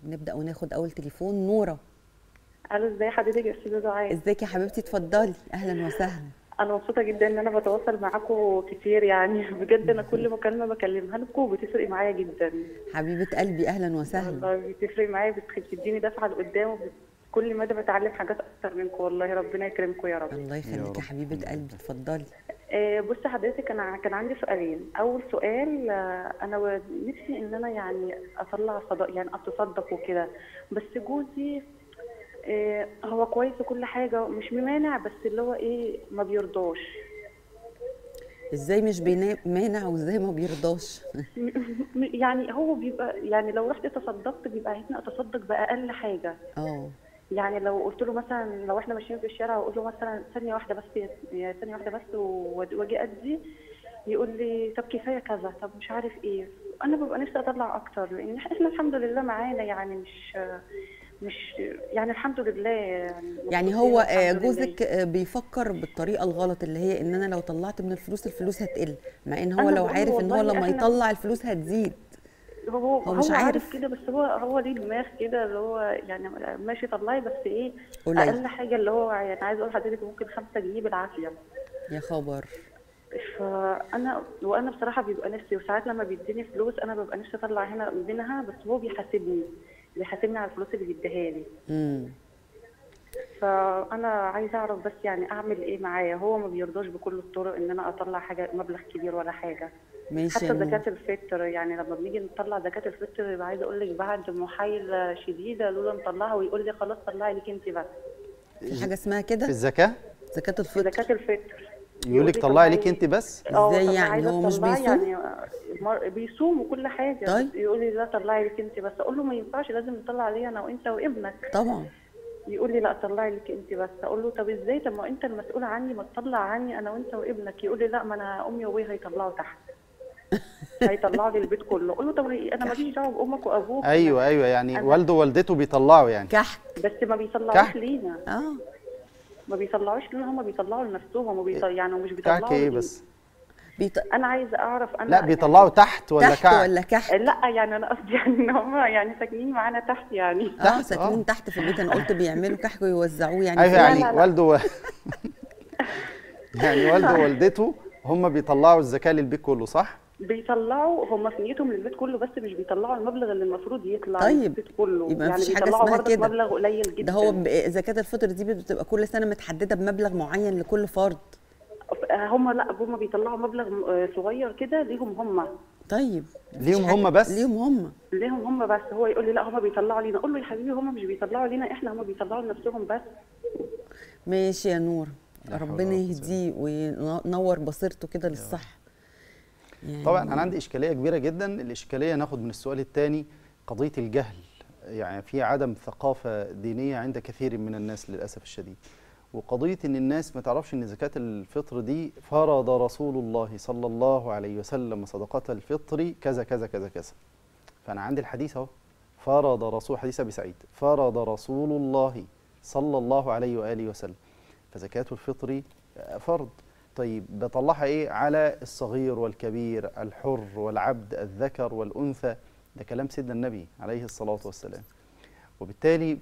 نبدا وناخد اول تليفون نوره الو ازي حضرتك يا استاذه دعاء ازيك يا حبيبتي اتفضلي اهلا وسهلا انا مبسوطه جدا ان انا بتواصل معاكم كتير يعني بجد انا كل مكالمه بكلمها لكم بتفرق معايا جدا حبيبه قلبي اهلا وسهلا والله بتفرق معايا بتخ- بتديني دفعه لقدام وبت- كل مدى بتعلم حاجات اكتر منكم والله ربنا يكرمكم يا رب الله يخليك يا حبيبه قلبي اتفضلي آه، بصي حضرتك انا كان عندي سؤالين اول سؤال آه، انا و- نفسي ان انا يعني اطلع صدق يعني اتصدق وكده بس جوزي آه، هو كويس وكل حاجه مش ممانع بس اللي هو ايه ما بيرضاش ازاي مش بينا- مانع وازاي ما بيرضاش م- م- يعني هو بيبقى يعني لو رحت تصدقت بيبقى عايزني اتصدق باقل حاجه اه يعني لو قلت له مثلا لو احنا ماشيين في الشارع واقول له مثلا ثانيه واحده بس يا ثانيه واحده بس و- واجي ادي يقول لي طب كفايه كذا طب مش عارف ايه انا ببقى نفسي اطلع اكتر لان احنا الحمد لله معانا يعني مش مش يعني الحمد لله يعني هو الحمد آه، لله. جوزك آه، بيفكر بالطريقه الغلط اللي هي ان انا لو طلعت من الفلوس الفلوس هتقل مع ان هو أنا لو بقول عارف ان هو والله لما إحنا- يطلع الفلوس هتزيد هو هو هو, مش هو عارف. عارف كده بس هو هو ليه دماغ كده اللي هو يعني ماشي طلعي بس ايه قليل. اقل حاجه اللي هو يعني عايز اقول لحضرتك ممكن 5 جنيه بالعافيه يا خبر فانا وانا بصراحه بيبقى نفسي وساعات لما بيديني فلوس انا ببقى نفسي اطلع هنا منها بس هو بيحاسبني بيحاسبني على الفلوس اللي بيديها لي امم فانا عايزه اعرف بس يعني اعمل ايه معايا هو ما بيرضاش بكل الطرق ان انا اطلع حاجه مبلغ كبير ولا حاجه ماشي حتى يا نور. زكاه الفطر يعني لما بنيجي نطلع زكاه الفطر يبقى عايزه اقول لك بعد محايله شديده لولا نطلعها ويقول لي خلاص طلعي ليك انت بس في حاجه اسمها في كده الزكاه زكاه الفطر زكاه الفطر يقول لك لي طلعي ليك انت بس اه إزاي طب يعني؟ عايزة هو مش تطلعي بيصوم؟ يعني مر- بيصوم وكل حاجه طيب. بس يقول لي لا طلعي لك انت بس اقول له ما ينفعش لازم نطلع لي انا وانت وابنك طبعا يقول لي لا طلعي لك انت بس اقول له طب ازاي طب ما انت المسؤول عني ما تطلع عني انا وانت وابنك يقول لي لا ما انا امي وابويا هيطلعوا تحت هيطلعوا لي البيت كله اقول له طب انا ماليش دعوه بامك وابوك ايوه ايوه يعني أنا- والده ووالدته بيطلعوا يعني كحك بس ما بيطلعوش كحك. لينا اه ما بيطلعوش لينا هم بيطلعوا لنفسهم وبيطلع يعني ومش كعك بيطلعوا ايه لي. بس بيط... انا عايزه اعرف انا لا بيطلعوا تحت ولا تحت كعك ولا كحك لا يعني انا قصدي يعني ان هم يعني ساكنين معانا تحت يعني اه تحت، ساكنين آه. تحت في البيت انا قلت بيعملوا كحك ويوزعوه يعني ايوه في يعني لا، لا. والده و... يعني والده ووالدته هم بيطلعوا الزكاه للبيت كله صح؟ بيطلعوا هم في نيتهم للبيت كله بس مش بيطلعوا المبلغ اللي المفروض يطلع طيب. للبيت كله يبقى يعني مفيش حاجة بيطلعوا اسمها برضه كده. مبلغ قليل جدا ده هو ب- زكاه الفطر دي بتبقى كل سنه متحدده بمبلغ معين لكل فرد هم لا هم بيطلعوا مبلغ م- آه، صغير كده ليهم هم طيب ليهم مفيش هم حاجة- بس؟ ليهم هم ليهم هم بس هو يقول لي لا هم بيطلعوا لينا اقول له يا حبيبي هم مش بيطلعوا لينا احنا هم بيطلعوا لنفسهم بس ماشي يا نور لا حول ربنا ولا قوة يهديه وينور بصيرته كده للصح يعني طبعا انا عندي اشكاليه كبيره جدا الاشكاليه ناخد من السؤال الثاني قضيه الجهل يعني في عدم ثقافه دينيه عند كثير من الناس للاسف الشديد وقضيه ان الناس ما تعرفش ان زكاه الفطر دي فرض رسول الله صلى الله عليه وسلم صدقه الفطر كذا كذا كذا كذا فانا عندي الحديث اهو فرض رسول حديث ابي سعيد فرض رسول الله صلى الله عليه واله وسلم فزكاه الفطر فرض طيب بطلعها ايه على الصغير والكبير الحر والعبد الذكر والانثى ده كلام سيدنا النبي عليه الصلاه والسلام وبالتالي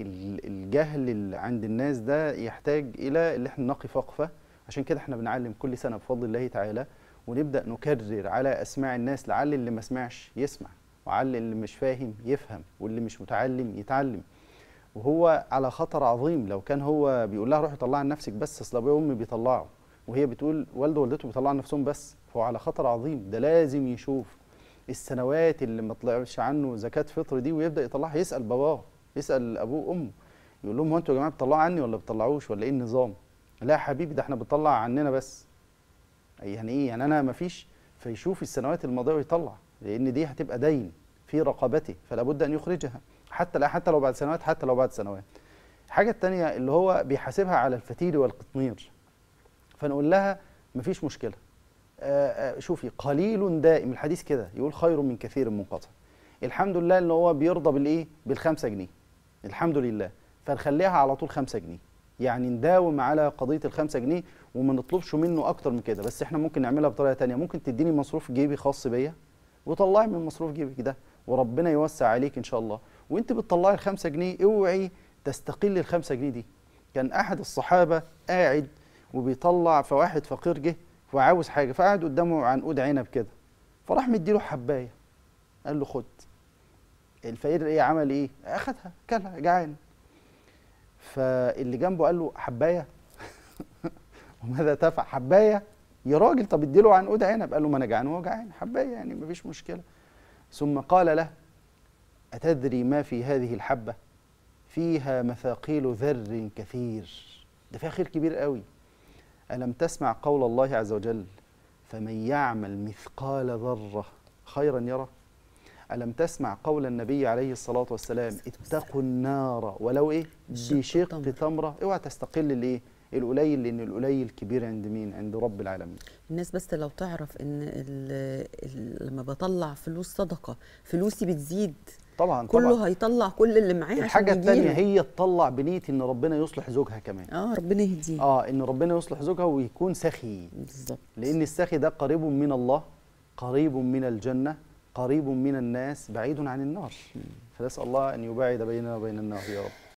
فالجهل اللي عند الناس ده يحتاج الى اللي احنا نقف وقفه عشان كده احنا بنعلم كل سنه بفضل الله تعالى ونبدا نكرر على اسماع الناس لعل اللي ما سمعش يسمع وعل اللي مش فاهم يفهم واللي مش متعلم يتعلم وهو على خطر عظيم لو كان هو بيقول لها روحي طلعي لنفسك بس اصل ابويا وامي بيطلعوا وهي بتقول والده ووالدته بيطلعوا نفسهم بس فهو على خطر عظيم ده لازم يشوف السنوات اللي ما طلعش عنه زكاه فطر دي ويبدا يطلعها يسال باباه يسال ابوه وامه يقول لهم هو انتوا يا جماعه بتطلعوا عني ولا بتطلعوش ولا ايه النظام لا يا حبيبي ده احنا بنطلع عننا بس يعني ايه يعني انا ما فيش فيشوف السنوات الماضيه ويطلع لان دي هتبقى دين في رقبته فلا بد ان يخرجها حتى لا حتى لو بعد سنوات حتى لو بعد سنوات الحاجه الثانيه اللي هو بيحاسبها على الفتيل والقطمير فنقول لها مفيش مشكله آه، آه، شوفي قليل دائم الحديث كده يقول خير من كثير منقطع الحمد لله ان هو بيرضى بالايه بالخمسة جنيه الحمد لله فنخليها على طول خمسة جنيه يعني نداوم على قضيه الخمسة جنيه وما نطلبش منه اكتر من كده بس احنا ممكن نعملها بطريقه تانية ممكن تديني مصروف جيبي خاص بيا وطلعي من مصروف جيبك ده وربنا يوسع عليك ان شاء الله وانت بتطلعي الخمسة جنيه اوعي تستقلي الخمسة جنيه دي كان احد الصحابة قاعد وبيطلع فواحد فقير جه وعاوز حاجة فقعد قدامه عنقود عنب كده فراح مديله حباية قال له خد الفقير ايه عمل ايه اخدها كلها جعان فاللي جنبه قال له حبايه وماذا تفعل حبايه يا راجل طب اديله عنقود عنب قال له ما انا جعان وهو جعان حبايه يعني مفيش مشكله ثم قال له اتدري ما في هذه الحبه فيها مثاقيل ذر كثير ده فيها خير كبير قوي الم تسمع قول الله عز وجل فمن يعمل مثقال ذره خيرا يره ألم تسمع قول النبي عليه الصلاة والسلام اتقوا النار ولو إيه بشق بشق تمرة. تمرة اوعى تستقل الإيه القليل لأن القليل كبير عند مين عند رب العالمين الناس بس لو تعرف ان ال ال لما بطلع فلوس صدقه فلوسي بتزيد طبعا كله طبعا هيطلع كل اللي معاه عشان الحاجة التانية يجيله. هي تطلع بنية إن ربنا يصلح زوجها كمان اه ربنا يهديه اه إن ربنا يصلح زوجها ويكون سخي بالظبط لأن السخي ده قريب من الله قريب من الجنة قريب من الناس بعيد عن النار فنسأل الله أن يباعد بيننا وبين النار يا رب